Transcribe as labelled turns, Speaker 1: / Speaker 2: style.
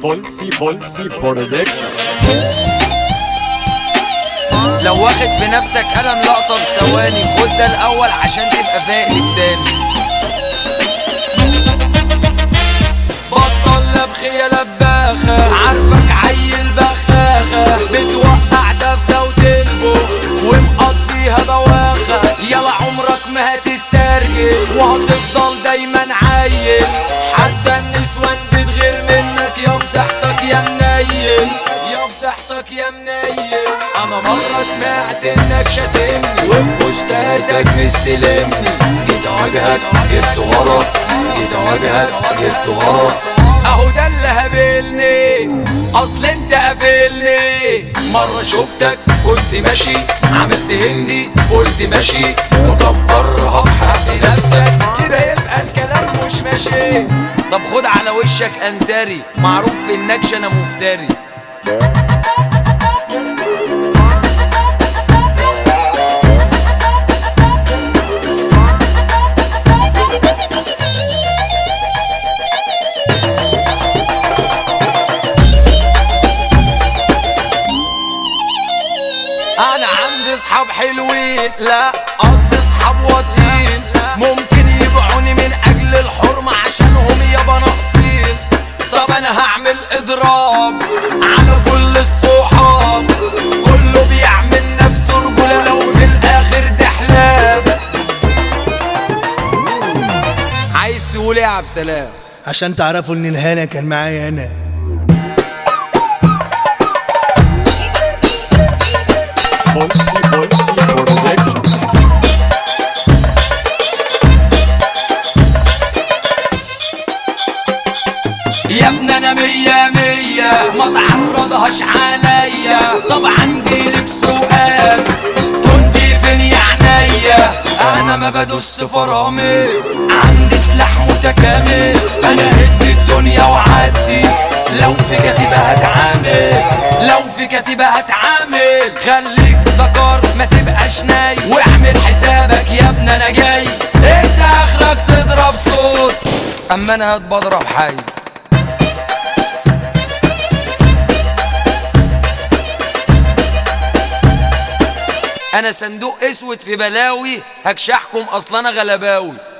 Speaker 1: بولسي بولسي برودكشن
Speaker 2: لو واخد في نفسك قلم لقطة بثواني خد ده الأول عشان تبقى فايق للتاني بطل لبخ يا لباخة عارفك عيل بخاخة بتوقع ده في ده وتنبخ ومقضيها بواخة يلا عمرك ما هتسترجل وهتفضل دايما عيل حتى النسوان بتغير منك يا فضحتك يا منيل يا فضحتك يا منيل انا مرة سمعت انك شاتمني وفي بوستاتك مستلمني جيت اواجهك جبت ورا جيت اواجهك جبت ورا اهو ده اللي هابلني اصل انت قافلني مرة شفتك كنت ماشي عملت هندي قلت ماشي مكبرها في حق نفسك كده يبقى الكلام مش ماشي طب خد على وشك انتري معروف في النكش انا مفتري انا عندي اصحاب حلوين لا قصدي اصحاب واطيين ممكن يبيعوني من اجل الحرمة عشانهم يابا ناقصين طب انا هعمل اضراب على كل الصحاب كله بيعمل نفسه رجولة لو في الاخر دحلاب عايز تقول ايه يا عبد سلام
Speaker 3: عشان تعرفوا ان الهنا كان معايا انا
Speaker 1: بولسي بولسي برودكشن
Speaker 2: يا ابن انا مية مية ما تعرضهاش عليا طبعا جيلك سؤال كنت فين يا عينيا انا ما بدوس فرامل عندي سلاح متكامل انا هد الدنيا وعدي لو في كتيبة هتعامل لو في كتيبة هتعامل خليك ذكر ما تبقاش نايم واعمل حسابك يا ابن انا جاي انت اخرك تضرب صوت اما انا بضرب حي انا صندوق اسود في بلاوي هكشحكم اصلا انا غلباوي